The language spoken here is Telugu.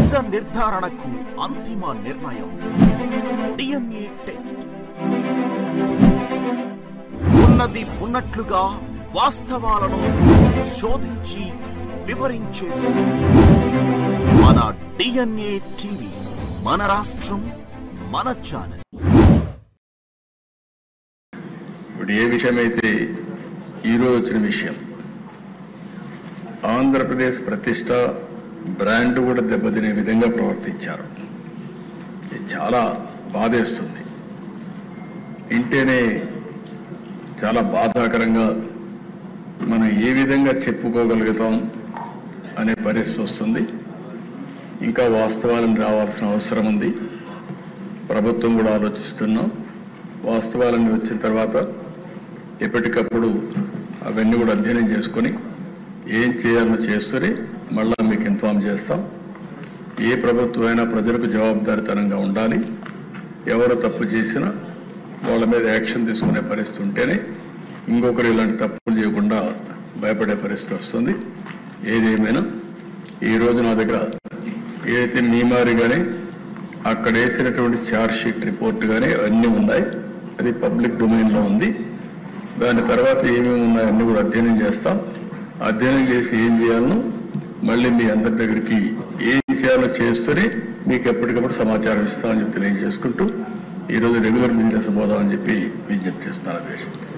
నిజ నిర్ధారణకు అంతిమ నిర్ణయం డిఎన్ఏ టెస్ట్ ఉన్నది ఉన్నట్లుగా వాస్తవాలను శోధించి వివరించే మన డిఎన్ఏ టీవీ మన రాష్ట్రం మన ఛానల్ ఇప్పుడు ఏ విషయమైతే ఈరోజు వచ్చిన విషయం ఆంధ్రప్రదేశ్ ప్రతిష్ట బ్రాండ్ కూడా దెబ్బతినే విధంగా ప్రవర్తించారు ఇది చాలా బాధేస్తుంది వింటేనే చాలా బాధాకరంగా మనం ఏ విధంగా చెప్పుకోగలుగుతాం అనే పరిస్థితి వస్తుంది ఇంకా వాస్తవాలను రావాల్సిన అవసరం ఉంది ప్రభుత్వం కూడా ఆలోచిస్తున్నాం వాస్తవాలన్నీ వచ్చిన తర్వాత ఎప్పటికప్పుడు అవన్నీ కూడా అధ్యయనం చేసుకొని ఏం చేయాలో చేస్తూనే మళ్ళా మీకు ఇన్ఫామ్ చేస్తాం ఏ ప్రభుత్వం అయినా ప్రజలకు జవాబుదారితనంగా ఉండాలి ఎవరు తప్పు చేసినా వాళ్ళ మీద యాక్షన్ తీసుకునే పరిస్థితి ఉంటేనే ఇంకొకరు ఇలాంటి తప్పులు చేయకుండా భయపడే పరిస్థితి వస్తుంది ఏదేమైనా ఈ రోజు నా దగ్గర ఏదైతే నియమారి కానీ అక్కడ వేసినటువంటి ఛార్జ్ షీట్ రిపోర్ట్ కానీ అన్నీ ఉన్నాయి అది పబ్లిక్ డొమైన్లో ఉంది దాని తర్వాత ఏమేమి ఉన్నాయో అన్ని కూడా అధ్యయనం చేస్తాం అధ్యయనం చేసి ఏం చేయాలనో మళ్ళీ మీ అందరి దగ్గరికి ఏం చేయాలో చేస్తూనే మీకు ఎప్పటికప్పుడు సమాచారం ఇస్తామని చెప్పి తెలియజేసుకుంటూ ఈరోజు రెగ్యులర్ బిజినెస్ పోదామని చెప్పి విజ్ఞప్తి చేస్తున్నాను అధ్యక్ష